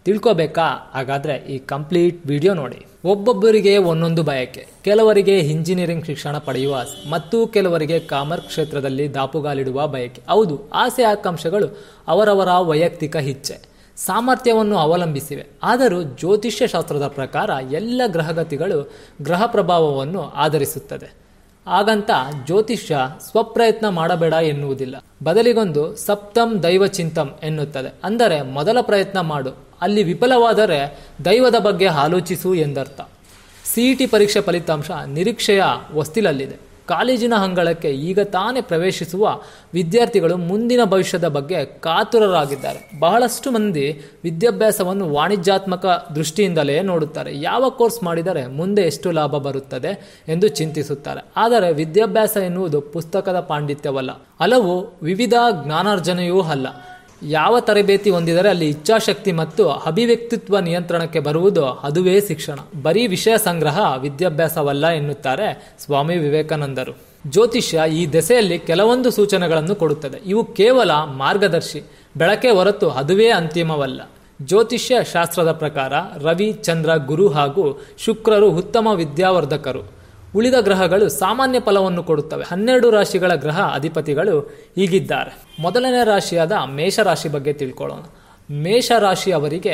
ತಿಳ್ಕೊಬೇಕಾ ಹಾಗಾದ್ರೆ ಈ complete video ನೋಡಿ ಒಬ್ಬೊಬ್ಬರಿಗೆ ಒಂದೊಂದು ಬಯಕೆ ಕೆಲವರಿಗೆ ಇಂಜಿನಿಯರಿಂಗ್ ಶಿಕ್ಷಣ ಪಡೆಯುವ ಆಸೆ ಮತ್ತು ಕೆಲವರಿಗೆ ಕಾಮರ್ಸ್ ಕ್ಷೇತ್ರದಲ್ಲಿ ದಾಪುಗಾಲಿಡುವ ಬಯಕೆ ಹೌದು ಆಸೆ ಆಕಾಂಕ್ಷೆಗಳು ಅವರವರ ವೈಯಕ್ತಿಕ ಇಚ್ಛೆ ಸಾಮರ್ಥ್ಯವನ್ನು ಅವಲಂಬಿಸಿವೆ ಆದರೂ ಜ್ಯೋತಿಷ್ಯ ಶಾಸ್ತ್ರದ ಪ್ರಕಾರ ಎಲ್ಲ ಗ್ರಹಗತಿಗಳು ಗ್ರಹ ಪ್ರಭಾವವನ್ನು ಆಧರಿಸುತ್ತದೆ ಹಾಗಂತ ಜ್ಯೋತಿಷ್ಯ ಸ್ವಪ್ರಯತ್ನ ಮಾಡಬೇಡ ಎನ್ನುವುದಿಲ್ಲ ಬದಲಿಗೊಂದು ಸಪ್ತಂ ದೈವ ಚಿಂತಂ ಎನ್ನುತ್ತದೆ ಅಂದರೆ ಮೊದಲ ಪ್ರಯತ್ನ ಮಾಡು ಅಲ್ಲಿ ವಿಫಲವಾದರೆ ದೈವದ ಬಗ್ಗೆ ಆಲೋಚಿಸು ಎಂದರ್ಥ ಸಿಇಟಿ ಪರೀಕ್ಷೆ ಫಲಿತಾಂಶ ನಿರೀಕ್ಷೆಯ ಹೊಸ್ತಿಲಲ್ಲಿದೆ ಕಾಲೇಜಿನ ಅಂಗಳಕ್ಕೆ ಈಗ ತಾನೇ ಪ್ರವೇಶಿಸುವ ವಿದ್ಯಾರ್ಥಿಗಳು ಮುಂದಿನ ಭವಿಷ್ಯದ ಬಗ್ಗೆ ಕಾತುರರಾಗಿದ್ದಾರೆ ಬಹಳಷ್ಟು ಮಂದಿ ವಿದ್ಯಾಭ್ಯಾಸವನ್ನು ವಾಣಿಜ್ಯಾತ್ಮಕ ದೃಷ್ಟಿಯಿಂದಲೇ ನೋಡುತ್ತಾರೆ ಯಾವ ಕೋರ್ಸ್ ಮಾಡಿದರೆ ಮುಂದೆ ಎಷ್ಟು ಲಾಭ ಬರುತ್ತದೆ ಎಂದು ಚಿಂತಿಸುತ್ತಾರೆ ಆದರೆ ವಿದ್ಯಾಭ್ಯಾಸ ಎನ್ನುವುದು ಪುಸ್ತಕದ ಪಾಂಡಿತ್ಯವಲ್ಲ ಹಲವು ವಿವಿಧ ಜ್ಞಾನಾರ್ಜನೆಯೂ ಅಲ್ಲ ಯಾವ ತರಬೇತಿ ಹೊಂದಿದರೆ ಅಲ್ಲಿ ಇಚ್ಛಾಶಕ್ತಿ ಮತ್ತು ಅಭಿವ್ಯಕ್ತಿತ್ವ ನಿಯಂತ್ರಣಕ್ಕೆ ಬರುವುದು ಅದುವೇ ಶಿಕ್ಷಣ ಬರೀ ವಿಷಯ ಸಂಗ್ರಹ ವಿದ್ಯಾಭ್ಯಾಸವಲ್ಲ ಎನ್ನುತ್ತಾರೆ ಸ್ವಾಮಿ ವಿವೇಕಾನಂದರು ಜ್ಯೋತಿಷ್ಯ ಈ ದೆಸೆಯಲ್ಲಿ ಕೆಲವೊಂದು ಸೂಚನೆಗಳನ್ನು ಕೊಡುತ್ತದೆ ಇವು ಕೇವಲ ಮಾರ್ಗದರ್ಶಿ ಬೆಳಕೆ ಹೊರತು ಅದುವೇ ಅಂತಿಮವಲ್ಲ ಜ್ಯೋತಿಷ್ಯ ಶಾಸ್ತ್ರದ ಪ್ರಕಾರ ರವಿ ಚಂದ್ರ ಗುರು ಹಾಗೂ ಶುಕ್ರರು ಉತ್ತಮ ವಿದ್ಯಾವರ್ಧಕರು ಉಳಿದ ಗ್ರಹಗಳು ಸಾಮಾನ್ಯ ಫಲವನ್ನು ಕೊಡುತ್ತವೆ ಹನ್ನೆರಡು ರಾಶಿಗಳ ಗ್ರಹ ಅಧಿಪತಿಗಳು ಹೀಗಿದ್ದಾರೆ ಮೊದಲನೇ ರಾಶಿಯಾದ ಮೇಷರಾಶಿ ಬಗ್ಗೆ ತಿಳ್ಕೊಳ್ಳೋಣ ಮೇಷರಾಶಿ ಅವರಿಗೆ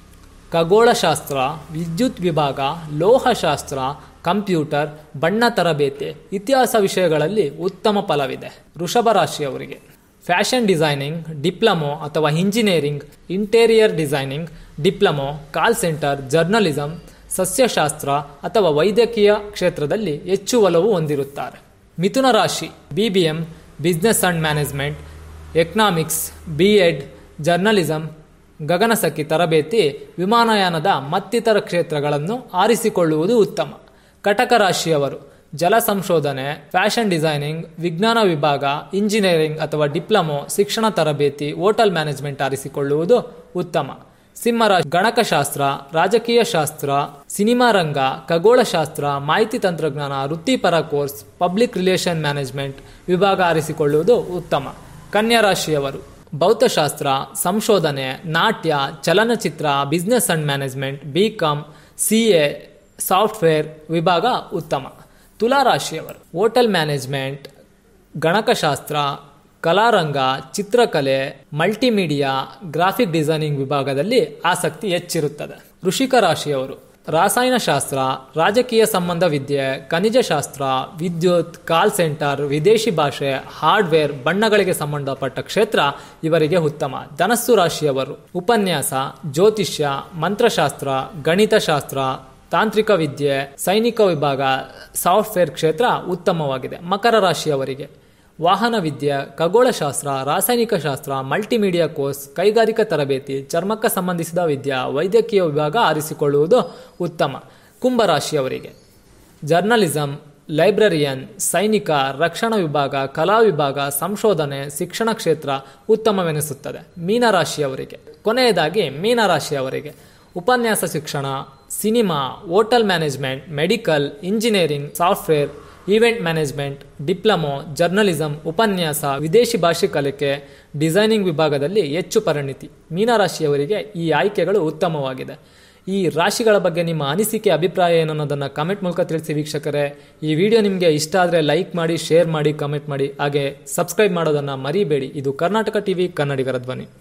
ಖಗೋಳಶಾಸ್ತ್ರ ವಿದ್ಯುತ್ ವಿಭಾಗ ಲೋಹಶಾಸ್ತ್ರ ಕಂಪ್ಯೂಟರ್ ಬಣ್ಣ ತರಬೇತಿ ಇತಿಹಾಸ ವಿಷಯಗಳಲ್ಲಿ ಉತ್ತಮ ಫಲವಿದೆ ವೃಷಭ ರಾಶಿಯವರಿಗೆ ಫ್ಯಾಷನ್ ಡಿಸೈನಿಂಗ್ ಡಿಪ್ಲೊಮೊ ಅಥವಾ engineering interior designing diploma call centre journalism ಸಸ್ಯಶಾಸ್ತ್ರ ಅಥವಾ ವೈದ್ಯಕೀಯ ಕ್ಷೇತ್ರದಲ್ಲಿ ಹೆಚ್ಚು ಒಲವು ಹೊಂದಿರುತ್ತಾರೆ ಮಿಥುನ ರಾಶಿ BBM business and management economics B Ed journalism ಗಗನಸಖಿ ತರಬೇತಿ ವಿಮಾನಯಾನದ ಮತ್ತಿತರ ಕ್ಷೇತ್ರಗಳನ್ನು ಆರಿಸಿಕೊಳ್ಳುವುದು ಉತ್ತಮ ಕಟಕ ರಾಶಿಯವರು ಜಲ ಸಂಶೋಧನೆ ಫ್ಯಾಷನ್ ಡಿಸೈನಿಂಗ್ ವಿಜ್ಞಾನ ವಿಭಾಗ ಇಂಜಿನಿಯರಿಂಗ್ ಅಥವಾ ಡಿಪ್ಲೊಮೊ ಶಿಕ್ಷಣ ತರಬೇತಿ ಹೋಟೆಲ್ ಮ್ಯಾನೇಜ್ಮೆಂಟ್ ಆರಿಸಿಕೊಳ್ಳುವುದು ಉತ್ತಮ ಸಿಂಹರಾಶಿ ಗಣಕಶಾಸ್ತ್ರ ರಾಜಕೀಯ ಶಾಸ್ತ್ರ ಸಿನಿಮಾ ರಂಗ ಖಗೋಳಶಾಸ್ತ್ರ ಮಾಹಿತಿ ತಂತ್ರಜ್ಞಾನ ವೃತ್ತಿಪರ ಕೋರ್ಸ್ ಪಬ್ಲಿಕ್ ರಿಲೇಷನ್ ಮ್ಯಾನೇಜ್ಮೆಂಟ್ ವಿಭಾಗ ಆರಿಸಿಕೊಳ್ಳುವುದು ಉತ್ತಮ ಕನ್ಯಾ ರಾಶಿಯವರು ಭೌತಶಾಸ್ತ್ರ ಸಂಶೋಧನೆ ನಾಟ್ಯ ಚಲನಚಿತ್ರ business and management B Com C A software ವಿಭಾಗ ಉತ್ತಮ ತುಲಾ ರಾಶಿಯವರು ಹೋಟೆಲ್ ಮ್ಯಾನೇಜ್ಮೆಂಟ್ ಗಣಕಶಾಸ್ತ್ರ ಕಲಾರಂಗ ಚಿತ್ರಕಲೆ ಮಲ್ಟಿಮೀಡಿಯಾ ಗ್ರಾಫಿಕ್ ಡಿಸೈನಿಂಗ್ ವಿಭಾಗದಲ್ಲಿ ಆಸಕ್ತಿ ಹೆಚ್ಚಿರುತ್ತದೆ ವೃಷಿಕ ರಾಶಿಯವರು ರಾಸಾಯನಶಾಸ್ತ್ರ ರಾಜಕೀಯ ಸಂಬಂಧ ವಿದ್ಯೆ ಖನಿಜಶಾಸ್ತ್ರ ವಿದ್ಯುತ್ ಕಾಲ್ ಸೆಂಟರ್ ವಿದೇಶಿ ಭಾಷೆ ಹಾರ್ಡ್ವೇರ್ ಬಣ್ಣಗಳಿಗೆ ಸಂಬಂಧಪಟ್ಟ ಕ್ಷೇತ್ರ ಇವರಿಗೆ ಉತ್ತಮ ಧನಸ್ಸು ರಾಶಿಯವರು ಉಪನ್ಯಾಸ ಜ್ಯೋತಿಷ್ಯ ಮಂತ್ರಶಾಸ್ತ್ರ ಗಣಿತಶಾಸ್ತ್ರ ತಾಂತ್ರಿಕ ವಿದ್ಯೆ ಸೈನಿಕ ವಿಭಾಗ ಸಾಫ್ಟ್ವೇರ್ ಕ್ಷೇತ್ರ ಉತ್ತಮವಾಗಿದೆ ಮಕರ ರಾಶಿಯವರಿಗೆ ವಾಹನ ವಿದ್ಯೆ ಖಗೋಳಶಾಸ್ತ್ರ ರಾಸಾಯನಿಕ ಶಾಸ್ತ್ರ ಮಲ್ಟಿಮೀಡಿಯಾ ಕೋರ್ಸ್ ಕೈಗಾರಿಕಾ ತರಬೇತಿ ಚರ್ಮಕ್ಕೆ ಸಂಬಂಧಿಸಿದ ವಿದ್ಯಾ ವೈದ್ಯಕೀಯ ವಿಭಾಗ ಆರಿಸಿಕೊಳ್ಳುವುದು ಉತ್ತಮ ಕುಂಭರಾಶಿಯವರಿಗೆ ಜರ್ನಲಿಸಂ ಲೈಬ್ರರಿಯನ್ ಸೈನಿಕ ರಕ್ಷಣಾ ವಿಭಾಗ ಕಲಾ ವಿಭಾಗ ಸಂಶೋಧನೆ ಶಿಕ್ಷಣ ಕ್ಷೇತ್ರ ಉತ್ತಮವೆನಿಸುತ್ತದೆ ಮೀನರಾಶಿಯವರಿಗೆ ಕೊನೆಯದಾಗಿ ಮೀನರಾಶಿಯವರಿಗೆ ಉಪನ್ಯಾಸ ಶಿಕ್ಷಣ cinema hotel management medical engineering software event management diploma journalism ಉಪನ್ಯಾಸ ವಿದೇಶಿ ಭಾಷೆ ಕಲಿಕೆ ಡಿಸೈನಿಂಗ್ ವಿಭಾಗದಲ್ಲಿ ಹೆಚ್ಚು ಪರಿಣಿತಿ ಮೀನರಾಶಿಯವರಿಗೆ ಈ ಆಯ್ಕೆಗಳು ಉತ್ತಮವಾಗಿದೆ ಈ ರಾಶಿಗಳ ಬಗ್ಗೆ ನಿಮ್ಮ ಅನಿಸಿಕೆ ಅಭಿಪ್ರಾಯ ಏನನ್ನೋದನ್ನು ಕಮೆಂಟ್ ಮೂಲಕ ತಿಳಿಸಿ ವೀಕ್ಷಕರೇ ಈ ವಿಡಿಯೋ ನಿಮಗೆ ಇಷ್ಟ ಆದರೆ ಲೈಕ್ ಮಾಡಿ ಶೇರ್ ಮಾಡಿ ಕಮೆಂಟ್ ಮಾಡಿ ಹಾಗೆ ಸಬ್ಸ್ಕ್ರೈಬ್ ಮಾಡೋದನ್ನು ಮರಿಬೇಡಿ ಇದು ಕರ್ನಾಟಕ ಟಿವಿ ಕನ್ನಡಿಗರ ಧ್ವನಿ